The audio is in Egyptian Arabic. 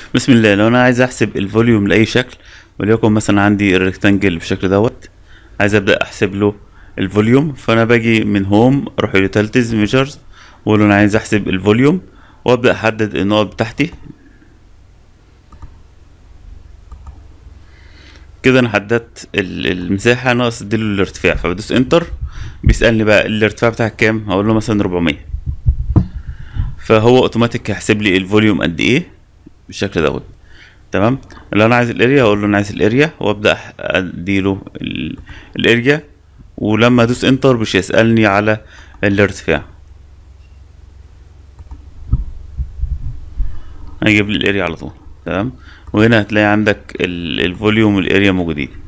بسم الله لو انا عايز احسب الفوليوم لاي شكل وليكن مثلا عندي الريكتانجل بالشكل دوت عايز ابدا احسب له الفوليوم فانا باجي من هوم اروح يوتيليتيز ميجرز واقول له انا عايز احسب الفوليوم وابدا احدد النقط بتاعتي كده انا حددت ال- المساحه ناقص اديله الارتفاع فبدوس انتر بيسالني بقى الارتفاع بتاعك كام هقول له مثلا 400 فهو اوتوماتيك هيحسب لي الفوليوم قد ايه بالشكل دوت تمام لو انا عايز الاريا هقول له انا عايز الاريا وابدا أح- اديله ال- الاريا ولما ادوس انتر مش يسالني على الارتفاع هيجيب لي الاريا على طول تمام وهنا هتلاقي عندك ال- الفوليوم والاريا موجودين